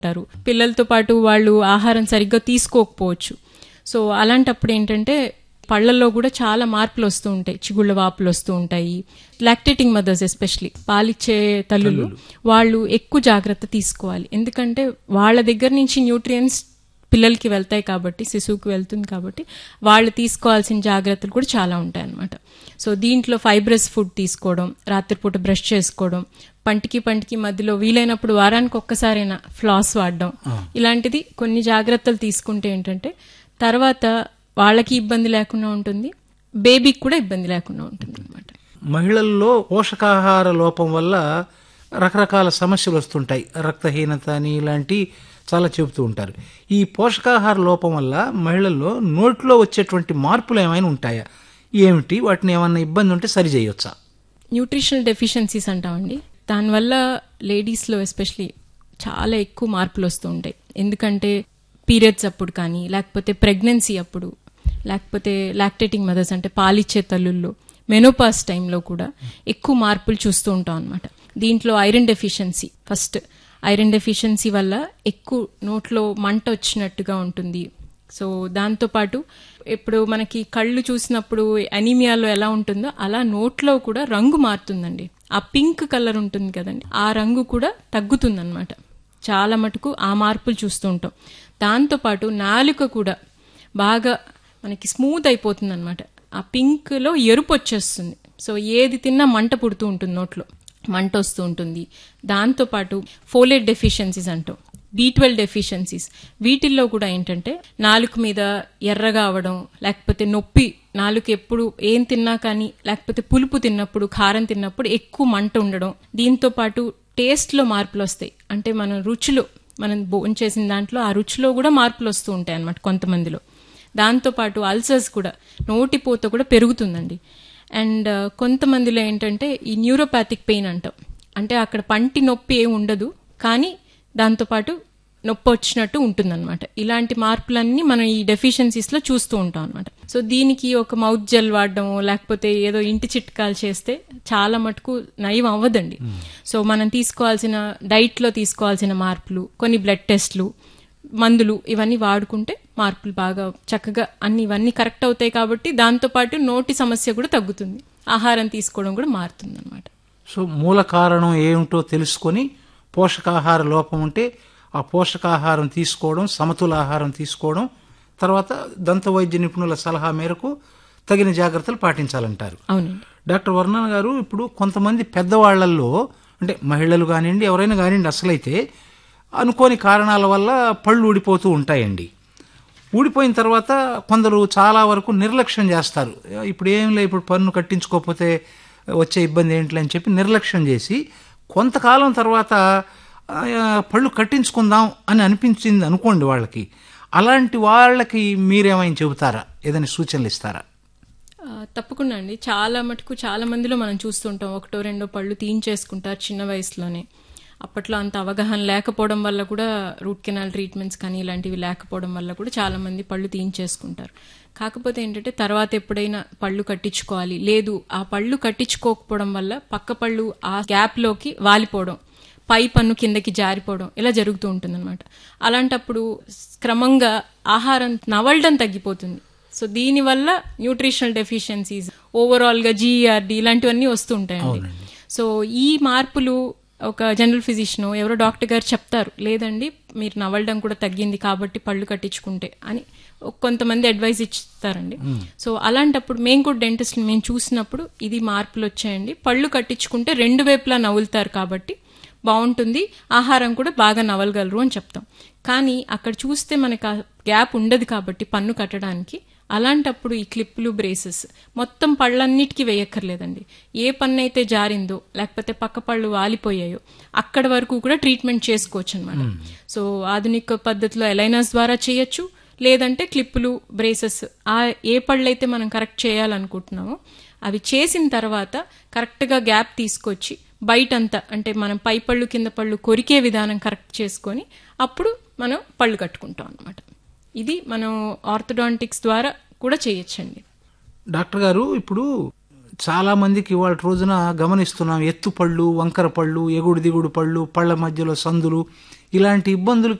ఉంటారు పిల్లలతో పాటు వాళ్ళు ఆహారం సరిగ్గా తీసుకోకపోవచ్చు సో అలాంటప్పుడు ఏంటంటే పళ్ళల్లో కూడా చాలా మార్పులు వస్తూ ఉంటాయి చిగుళ్ళ వాపులు వస్తూ ఉంటాయి లాక్టేటింగ్ మదర్స్ ఎస్పెషలీ పాలిచ్చే తల్లులు వాళ్ళు ఎక్కువ జాగ్రత్త తీసుకోవాలి ఎందుకంటే వాళ్ళ దగ్గర నుంచి న్యూట్రియన్స్ పిల్లలకి వెళ్తాయి కాబట్టి శిశువుకి వెళ్తుంది కాబట్టి వాళ్ళు తీసుకోవాల్సిన జాగ్రత్తలు కూడా చాలా ఉంటాయి అన్నమాట సో దీంట్లో ఫైబ్రస్ ఫుడ్ తీసుకోవడం రాత్రిపూట బ్రష్ చేసుకోవడం పంటికి పంటికి మధ్యలో వీలైనప్పుడు వారానికి ఒక్కసారైనా ఫ్లాస్ వాడడం ఇలాంటిది కొన్ని జాగ్రత్తలు తీసుకుంటే ఏంటంటే తర్వాత వాళ్ళకి ఇబ్బంది లేకుండా ఉంటుంది బేబీకి కూడా ఇబ్బంది లేకుండా ఉంటుంది అనమాట మహిళల్లో పోషకాహార లోపం వల్ల రకరకాల సమస్యలు వస్తుంటాయి రక్తహీనత అని ఇలాంటి చాలా చెబుతూ ఉంటారు ఈ పోషకాహార లోపం వల్ల మహిళల్లో నోట్లో వచ్చేటువంటి మార్పులు ఏమైనా ఉంటాయా ఏమిటి వాటిని ఏమైనా ఇబ్బంది ఉంటే సరి చేయొచ్చా న్యూట్రిషనల్ డెఫిషియన్సీస్ అంటామండి దానివల్ల లేడీస్లో ఎస్పెషలీ చాలా ఎక్కువ మార్పులు వస్తూ ఉంటాయి ఎందుకంటే పీరియడ్స్ అప్పుడు కానీ లేకపోతే ప్రెగ్నెన్సీ అప్పుడు లేకపోతే లాక్టేటింగ్ మదర్స్ అంటే పాలిచ్చే తల్లుల్లో మెనోపాస్ టైంలో కూడా ఎక్కువ మార్పులు చూస్తూ ఉంటాం అనమాట దీంట్లో iron deficiency first iron deficiency వల్ల ఎక్కువ నోట్లో మంట వచ్చినట్టుగా ఉంటుంది సో దాంతోపాటు ఇప్పుడు మనకి కళ్ళు చూసినప్పుడు అనీమియాలో ఎలా ఉంటుందో అలా నోట్లో కూడా రంగు మారుతుందండి ఆ పింక్ కలర్ ఉంటుంది కదండి ఆ రంగు కూడా తగ్గుతుందన్నమాట చాలా మటుకు ఆ మార్పులు చూస్తూ ఉంటాం దాంతోపాటు నాలుక కూడా బాగా మనకి స్మూత్ అయిపోతుంది అనమాట ఆ పింక్లో ఎరుపు వచ్చేస్తుంది సో ఏది తిన్నా మంట పుడుతూ ఉంటుంది నోట్లో మంట వస్తూ ఉంటుంది దాంతోపాటు ఫోలేట్ డెఫిషియన్సీస్ అంటాం బీ ట్వెల్వ్ డెఫిషియన్సీస్ వీటిల్లో కూడా ఏంటంటే నాలుక మీద ఎర్రగా అవడం లేకపోతే నొప్పి నాలుక ఎప్పుడు ఏం తిన్నా కానీ లేకపోతే పులుపు తిన్నప్పుడు కారం తిన్నప్పుడు ఎక్కువ మంట ఉండడం దీంతో పాటు టేస్ట్లో మార్పులు వస్తాయి అంటే మన రుచులు మనం భోజనం చేసిన దాంట్లో ఆ రుచిలో కూడా మార్పులు వస్తూ ఉంటాయి అన్నమాట కొంతమందిలో దాంతోపాటు అల్సర్స్ కూడా నోటిపోత కూడా పెరుగుతుందండి అండ్ కొంతమందిలో ఏంటంటే ఈ న్యూరోపాథిక్ పెయిన్ అంటాం అంటే అక్కడ పంటి నొప్పి ఏమి ఉండదు కానీ దాంతోపాటు నొప్పి వచ్చినట్టు ఉంటుందన్నమాట ఇలాంటి మార్పులన్నీ మనం ఈ డెఫిషియన్సీస్లో చూస్తూ ఉంటాం అనమాట సో దీనికి ఒక మౌత్ జెల్ వాడడము లేకపోతే ఏదో ఇంటి చిట్కాలు చేస్తే చాలా మటుకు నయం అవ్వదండి సో మనం తీసుకోవాల్సిన డైట్లో తీసుకోవాల్సిన మార్పులు కొన్ని బ్లడ్ టెస్ట్లు మందులు ఇవన్నీ వాడుకుంటే మార్పులు బాగా చక్కగా అన్ని ఇవన్నీ కరెక్ట్ అవుతాయి కాబట్టి దాంతోపాటు నోటి సమస్య కూడా తగ్గుతుంది ఆహారం తీసుకోవడం కూడా మారుతుంది అనమాట సో మూల కారణం ఏమిటో తెలుసుకొని పోషకాహార లోపం ఉంటే ఆ పోషకాహారం తీసుకోవడం సమతుల ఆహారం తీసుకోవడం తర్వాత దంత వైద్య నిపుణుల సలహా మేరకు తగిన జాగ్రత్తలు పాటించాలంటారు అవునండి డాక్టర్ వర్ణన్ గారు ఇప్పుడు కొంతమంది పెద్దవాళ్లలో అంటే మహిళలు కానివ్వండి ఎవరైనా కానివ్వండి అసలైతే అనుకోని కారణాల వల్ల పళ్ళు ఊడిపోతూ ఉంటాయండి ఊడిపోయిన తర్వాత కొందరు చాలా వరకు నిర్లక్ష్యం చేస్తారు ఇప్పుడు ఏం లే ఇప్పుడు పన్ను కట్టించుకోకపోతే వచ్చే ఇబ్బంది ఏంటి అని చెప్పి నిర్లక్ష్యం చేసి కొంతకాలం తర్వాత ఆ, పళ్ళు కట్టించుకుందాం అని అనిపించింది అనుకోండి వాళ్ళకి అలాంటి వాళ్ళకి మీరేమైనా చెబుతారా ఏదైనా సూచనలు ఇస్తారా ఆ, తప్పకుండా అండి చాలా మటుకు చాలా మందిలో మనం చూస్తుంటాం ఒకటో రెండో పళ్ళు తీయించేసుకుంటారు చిన్న వయసులోనే అప్పట్లో అంత అవగాహన లేకపోవడం వల్ల కూడా రూట్ కెనాల్ ట్రీట్మెంట్స్ కానీ ఇలాంటివి లేకపోవడం వల్ల కూడా చాలా మంది పళ్ళు తీయించేసుకుంటారు కాకపోతే ఏంటంటే తర్వాత ఎప్పుడైనా పళ్ళు కట్టించుకోవాలి లేదు ఆ పళ్ళు కట్టించుకోకపోవడం వల్ల పక్క పళ్ళు ఆ గ్యాప్లోకి వాలిపోవడం పై పన్ను కిందకి జారిపోవడం ఇలా జరుగుతూ ఉంటుందన్నమాట అలాంటప్పుడు క్రమంగా ఆహారం నవలడం తగ్గిపోతుంది సో దీనివల్ల న్యూట్రిషనల్ డెఫిషియన్సీస్ ఓవరాల్ గా జీఆర్డి ఇలాంటివన్నీ వస్తూ ఉంటాయండి సో ఈ మార్పులు ఒక జనరల్ ఫిజిషియన్ ఎవరో డాక్టర్ గారు చెప్తారు లేదండి మీరు నవలడం కూడా తగ్గింది కాబట్టి పళ్ళు కట్టించుకుంటే అని కొంతమంది అడ్వైస్ ఇస్తారండి సో అలాంటప్పుడు మేము కూడా డెంటిస్ట్ మేము చూసినప్పుడు ఇది మార్పులు వచ్చాయండి పళ్ళు కట్టించుకుంటే రెండు వైపులా నవ్వులుతారు కాబట్టి బాగుంటుంది ఆహారం కూడా బాగా నవలగలరు అని చెప్తాం కానీ అక్కడ చూస్తే మనకు ఆ గ్యాప్ ఉండదు కాబట్టి పన్ను కట్టడానికి అలాంటప్పుడు ఈ క్లిప్పులు బ్రేసెస్ మొత్తం పళ్ళన్నిటికీ వేయక్కర్లేదండి ఏ పన్ను అయితే జారిందో లేకపోతే పక్క పళ్ళు వాలిపోయాయో అక్కడ వరకు కూడా ట్రీట్మెంట్ చేసుకోవచ్చు అనమాట సో ఆధునిక పద్ధతిలో ఎలైనర్స్ ద్వారా చేయొచ్చు లేదంటే క్లిప్పులు బ్రేసెస్ ఆ ఏ పళ్ళు అయితే మనం కరెక్ట్ చేయాలనుకుంటున్నామో అవి చేసిన తర్వాత కరెక్ట్గా గ్యాప్ తీసుకొచ్చి బయటంతా అంటే మనం పై పళ్ళు కింద పళ్ళు కొరికే విధానం కరెక్ట్ చేసుకొని అప్పుడు మనం పళ్ళు కట్టుకుంటాం అనమాట ఇది మనం ఆర్థోడాంటిక్స్ ద్వారా కూడా చేయొచ్చండి డాక్టర్ గారు ఇప్పుడు చాలా మందికి ఇవాళ రోజున గమనిస్తున్నాం ఎత్తు పళ్ళు వంకర పళ్ళు ఎగుడు దిగుడు పళ్ళు పళ్ళ మధ్యలో సందులు ఇలాంటి ఇబ్బందులు